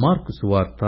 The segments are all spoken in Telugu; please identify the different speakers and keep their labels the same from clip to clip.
Speaker 1: మార్కు సువార్త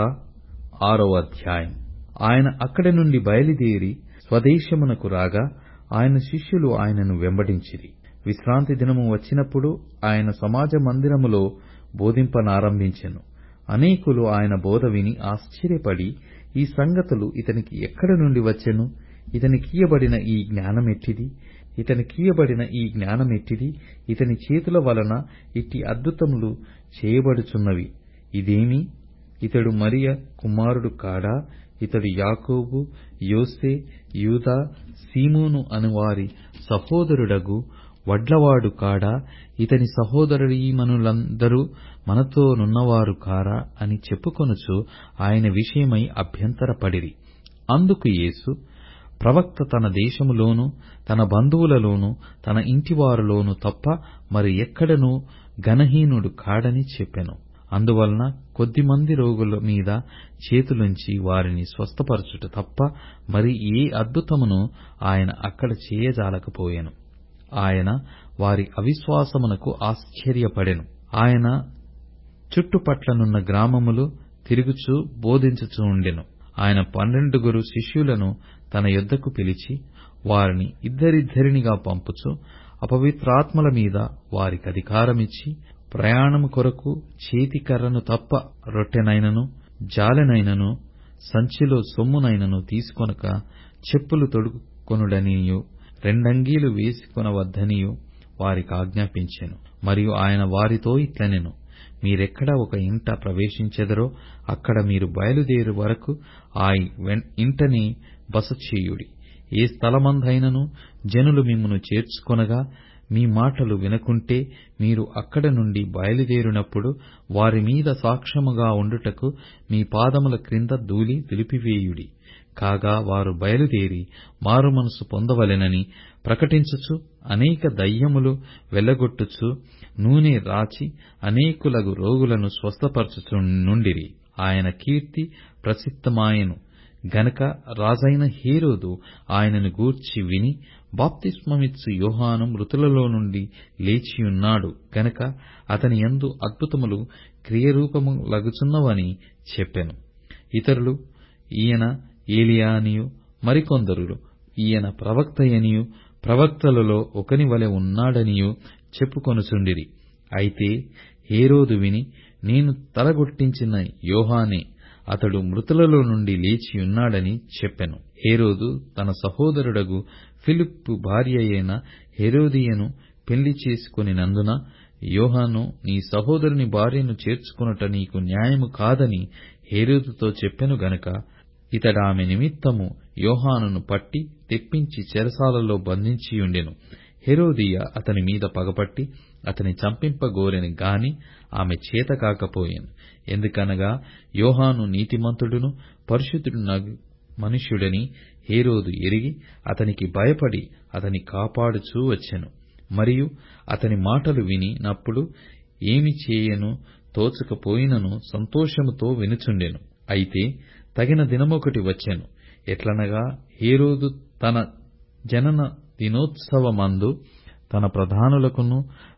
Speaker 1: ఆరవ అధ్యాయం ఆయన అక్కడి నుండి బయలుదేరి స్వదేశమునకు రాగా ఆయన శిష్యులు ఆయనను వెంబడించిరి విశ్రాంతి దినము వచ్చినప్పుడు ఆయన సమాజ మందిరములో బోధింపనారంభించెను అనేకులు ఆయన బోధ విని ఆశ్చర్యపడి ఈ సంగతులు ఇతనికి ఎక్కడ నుండి వచ్చెను ఇతనికియ్యబడిన ఈ జ్ఞానమెట్టిది ఇతనికియ్యబడిన ఈ జ్ఞానమెట్టిది ఇతని చేతుల వలన ఇట్టి అద్భుతములు చేయబడుచున్నవి ఇదేమి ఇతడు మరియ కుమారుడు కాడా ఇతడు యాకోబు యోసే యూదా సీమోను అనువారి సహోదరుడగు వడ్లవాడు కాడా ఇతని సహోదరీమణులందరూ మనతోనున్నవారు కారా అని చెప్పుకొనుచు ఆయన విషయమై అభ్యంతరపడిరి అందుకు యేసు ప్రవక్త తన దేశములోను తన బంధువులలోను తన ఇంటివారిలోను తప్ప మరి ఎక్కడనూ ఘనహీనుడు కాడని చెప్పెను అందువలన కొద్దిమంది రోగుల మీద చేతులుంచి వారిని స్వస్థపరచుట తప్ప మరి ఏ అద్భుతమును ఆయన అక్కడ చేయజాలకపోయెను ఆయన వారి అవిశ్వాసమునకు ఆశ్చర్యపడెను ఆయన చుట్టుపట్లనున్న గ్రామములు తిరుగుచూ బోధించుచుండెను ఆయన పన్నెండుగురు శిష్యులను తన యొద్దకు పిలిచి వారిని ఇద్దరిద్దరినిగా పంపుచు అపవిత్రాత్మల మీద వారికధికారమిచ్చి ప్రయాణము కొరకు చేతికర్రను తప్ప రొట్టెనైనను జాలెనైనను సంచిలో సొమ్మునైనను తీసుకొనక చెప్పులు తొడుక్కొనుడనియు రెండంగీలు వేసుకొనవద్దనియు వారికాజ్ఞాపించెను మరియు ఆయన వారితో ఇట్లనెను మీరెక్కడ ఒక ఇంట ప్రవేశించెదరో అక్కడ మీరు బయలుదేరు వరకు ఆ ఇంటనే బస చేయుడి ఏ స్థలమందైనను జనులు మిమ్మును చేర్చుకొనగా మీ మాటలు వినకుంటే మీరు అక్కడ నుండి బయలుదేరినప్పుడు వారి మీద సాక్ష్యముగా ఉండుటకు మీ పాదముల క్రింద ధూళి దులిపివేయుడి కాగా వారు బయలుదేరి మారుమనసు పొందవలెనని ప్రకటించుచు అనేక దయ్యములు వెళ్లగొట్టుచు నూనె రాచి అనేకులగు రోగులను స్వస్థపరచుచునుండిరి ఆయన కీర్తి ప్రసిద్ధమాయెను గనక రాజైన హేరోదు ఆయనను గూర్చి విని బాప్తిస్మమిచ్చు యోహాను మృతులలో నుండి లేచియున్నాడు గనక అతని యందు అద్భుతములు క్రియరూపములగుచున్నవని చెప్పెను ఇతరులు ఈయన ఏలియా అనియు మరికొందరు ఈయన ప్రవక్తయనియు ప్రవక్తలలో ఒకని వలె ఉన్నాడనియు చెప్పుకొనుచుండిరి అయితే హేరోదు విని నేను తలగొట్టించిన యోహానే అతడు మృతులలో నుండి లేచియున్నాడని చెప్పెను హేరోదు తన సహోదరుడగు ఫిలిప్పు భార్యయైన హేరోదియను పెళ్లి చేసుకొనినందున యోహాను నీ సహోదరుని భార్యను చేర్చుకొనుట నీకు న్యాయము కాదని హేరోదుతో చెప్పెను గనుక ఇతడామె నిమిత్తము యోహానును పట్టి తెప్పించి చెరసాలలో బంధించియుండెను హేరోదియ అతని మీద పగపట్టి అతని చంపింపగోరెను గాని ఆమె చేతకాకపోయెను ఎందుకనగా యోహాను నీతిమంతుడును పరిశుద్ధుడునగు మనుష్యుడని హేరోదు ఎరిగి అతనికి భయపడి అతని కాపాడుచూ వచ్చెను మరియు అతని మాటలు విని నప్పుడు ఏమి చేయను తోచకపోయినను సంతోషముతో వినుచుండెను అయితే తగిన దినమొకటి వచ్చెను ఎట్లనగా హేరోదు తన జనన దినోత్సవమందు తన ప్రధానులకును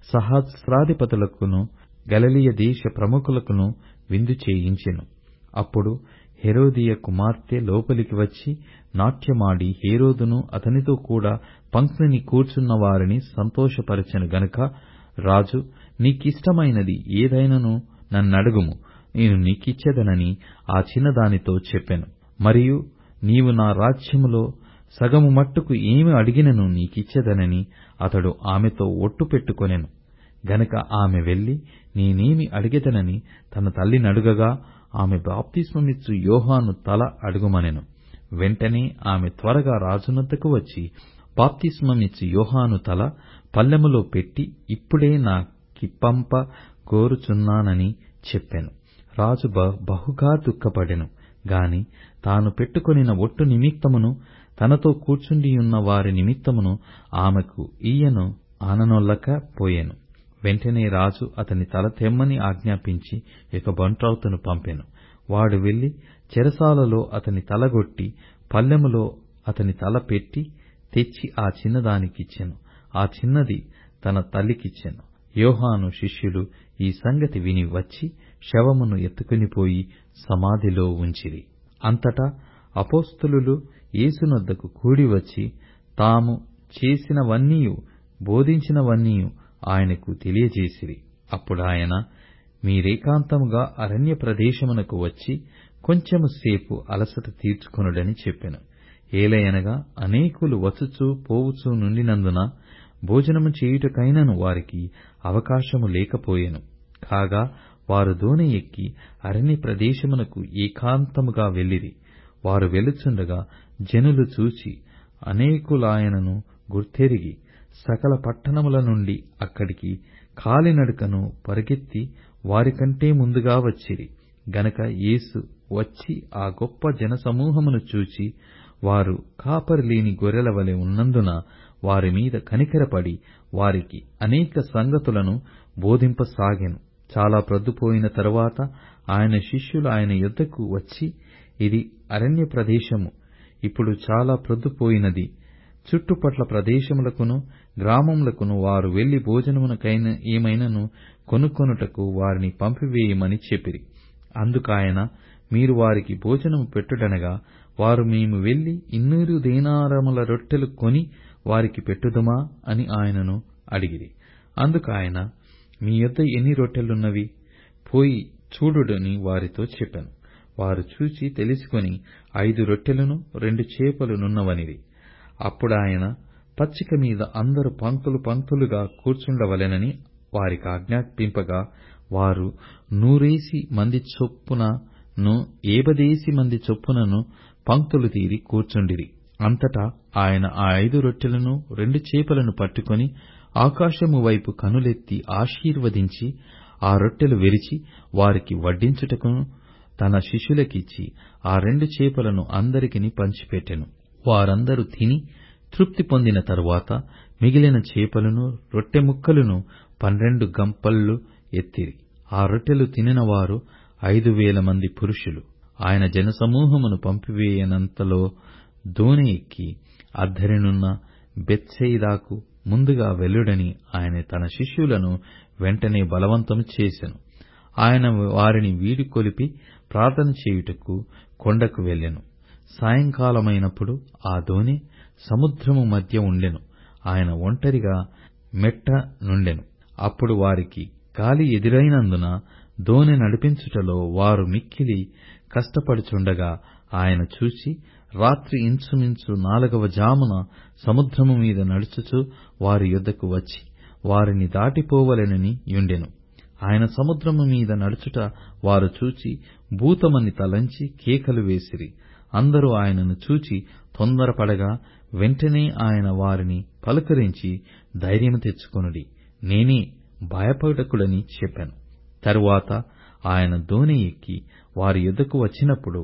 Speaker 1: సహస్రాధిపతులకును గలిలయ దేశ ప్రముఖులకును విందు చేయించెను అప్పుడు హేరోదియ కుమార్తె లోపలికి వచ్చి నాట్యమాడి హేరోదును అతనితో కూడా పంక్తిని కూర్చున్న వారిని సంతోషపరచెను గనుక రాజు నీకిష్టమైనది ఏదైనను నన్నడుగుము నేను నీకిచ్చెదనని ఆ చిన్నదానితో చెప్పెను మరియు నీవు నా రాజ్యములో సగము మట్టుకు ఏమి అడిగినను నీకిచ్చెదనని అతడు ఆమెతో ఒట్టు పెట్టుకొనెను గనక ఆమె వెళ్లి నేనేమి అడిగెదనని తన తల్లినడుగగా ఆమె బాప్తిస్మమిచ్చు యోహాను తల అడుగుమనెను వెంటనే ఆమె త్వరగా రాజునొద్దకు వచ్చి బాప్తిస్మమిచ్చు యోహాను తల పల్లెములో పెట్టి ఇప్పుడే నాకిప్పంప కోరుచున్నానని చెప్పెను రాజు బహుగా దుఃఖపడెను గాని తాను పెట్టుకొనిన ఒట్టు నిమిత్తమును తనతో కూర్చుండియున్న వారి నిమిత్తమును ఆమెకు ఈయను ఆననొల్లక పోయెను వెంటనే రాజు అతని తల తెమ్మని ఆజ్ఞాపించి ఒక బంట్రౌతును పంపెను వాడు వెళ్లి చెరసాలలో అతని తలగొట్టి పల్లెములో అతని తల పెట్టి తెచ్చి ఆ చిన్నదానికిచ్చెను ఆ చిన్నది తన తల్లికిచ్చెను యోహాను శిష్యులు ఈ సంగతి విని వచ్చి శవమును ఎత్తుకొనిపోయి సమాధిలో ఉంచిరి అంతటా అపోస్తలులు యేసునొద్దకు కూడివచ్చి తాము చేసినవన్నీయు బోధించినవన్నీయు ఆయనకు తెలియజేసిరి అప్పుడాయన మీరేకాంతముగా అరణ్య ప్రదేశమునకు వచ్చి కొంచెము సేపు అలసట తీర్చుకొనుడని చెప్పెను ఏలయనగా అనేకులు వచ్చుచూ పోవుచూ నుండినందున భోజనము చేయుటకైనను వారికి అవకాశము లేకపోయెను కాగా వారు దోణి ఎక్కి అరణ్య ప్రదేశమునకు ఏకాంతముగా వెళ్ళిరి వారు వెళుచుండగా జనులు చూచి అనేకులాయనను గుర్తెరిగి సకల పట్టణముల నుండి అక్కడికి కాలినడకను పరుగెత్తి వారికంటే ముందుగా వచ్చిరి గనక యేసు వచ్చి ఆ గొప్ప జనసమూహమును చూచి వారు కాపరి లేని గొర్రెల వలె ఉన్నందున వారి మీద కనికరపడి వారికి అనేక సంగతులను బోధింపసాగెను చాలా ప్రొద్దుపోయిన తరువాత ఆయన శిష్యులు ఆయన యొద్దకు వచ్చి ఇది అరణ్య ప్రదేశము ఇప్పుడు చాలా ప్రొద్దుపోయినది చుట్టుపట్ల ప్రదేశములకును గ్రామములకును వారు వెళ్లి భోజనమునకైన ఏమైనను కొనుక్కొనుటకు వారిని పంపివేయమని చెప్పిరి అందుకాయన మీరు వారికి భోజనము పెట్టుడనగా వారు మేము వెళ్లి ఇన్నూరు దేనారముల రొట్టెలు కొని వారికి పెట్టుదుమా అని ఆయనను అడిగిరి అందుకాయన మీ యొద్ద ఎన్ని రొట్టెలున్నవి పోయి చూడుడని వారితో చెప్పెను వారు చూచి తెలిసికొని ఐదు రొట్టెలను రెండు చేపలునున్నవనిరి అప్పుడాయన పచ్చిక మీద అందరు పంక్తులు పంక్తులుగా కూర్చుండవలెనని వారికి ఆజ్ఞాపింపగా వారు నూరేసి మంది చొప్పునను ఏబదేసి మంది చొప్పునను పంక్తులు తీరి కూర్చుండిరి అంతటా ఆయన ఆ ఐదు రొట్టెలను రెండు చేపలను పట్టుకొని ఆకాశము వైపు కనులెత్తి ఆశీర్వదించి ఆ రొట్టెలు విరిచి వారికి వడ్డించుటకును తన శిష్యులకిచ్చి ఆ రెండు చేపలను అందరికిని పంచిపెట్టెను వారందరూ తిని తృప్తి పొందిన తరువాత మిగిలిన చేపలను రొట్టె ముక్కలను పన్నెండు గంపళ్ళు ఎత్తిరి ఆ రొట్టెలు తినినవారు ఐదు వేల మంది పురుషులు ఆయన జనసమూహమును పంపివేయనంతలో దోణి ఎక్కి అద్దరినున్న బెత్సయిదాకు ముందుగా వెళ్ళుడని ఆయన తన శిష్యులను వెంటనే బలవంతము చేసెను ఆయన వారిని వీడుకొలిపి ప్రార్థన చేయుటకు కొండకు వెళ్ళెను సాయంకాలమైనప్పుడు ఆ దోణి సముద్రము మధ్య ఉండెను ఆయన ఒంటరిగా మెట్ట నుండెను అప్పుడు వారికి గాలి ఎదురైనందున దోణి నడిపించుటలో వారు మిక్కిలి కష్టపడుచుండగా ఆయన చూచి రాత్రి ఇంచుమించు నాలుగవ జామున సముద్రము మీద నడుచుచు వారి యొద్దకు వచ్చి వారిని దాటిపోవలెనని యుండెను ఆయన సముద్రము మీద నడుచుట వారు చూచి భూతమని తలంచి కేకలు వేసిరి అందరూ ఆయనను చూచి తొందరపడగా వెంటనే ఆయన వారిని పలుకరించి ధైర్యము తెచ్చుకొనుడి నేనే భయపడకుడని చెప్పెను తరువాత ఆయన దోణి ఎక్కి వారి యొద్దకు వచ్చినప్పుడు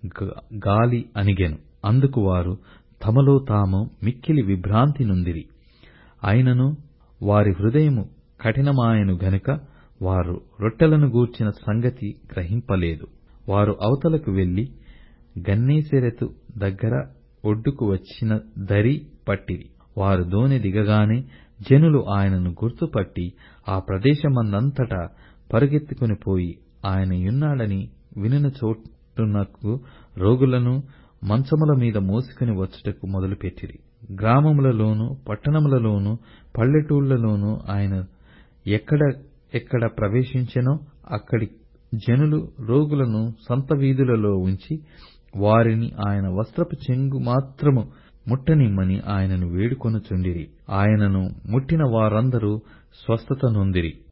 Speaker 1: గాలి అణిగెను అందుకు వారు తమలో తాము మిక్కిలి విభ్రాంతి నొందిరి అయినను వారి హృదయము కఠినమాయెను గనుక వారు రొట్టెలను గూర్చిన సంగతి గ్రహింపలేదు వారు అవతలకు వెళ్లి గన్నేసరెతు దగ్గర ఒడ్డుకు వచ్చిన దరి పట్టిరి వారు దోణి దిగగానే జనులు ఆయనను గుర్తుపట్టి ఆ ప్రదేశమందంతటా పరుగెత్తుకుని పోయి ఆయన యున్నాడని వినిన చోటునకు రోగులను మంచముల మీద మోసుకుని వచ్చుటకు మొదలుపెట్టిరి గ్రామములలోను పట్టణములలోను పల్లెటూళ్లలోను ఆయన ఎక్కడ ఎక్కడ ప్రవేశించెనో అక్కడి జనులు రోగులను సంత వీధులలో ఉంచి వారిని ఆయన వస్త్రపు చెంగు మాత్రము ముట్టనిమ్మని ఆయనను వేడుకొనుచుండిరి ఆయనను ముట్టిన వారందరూ స్వస్థత నొందిరి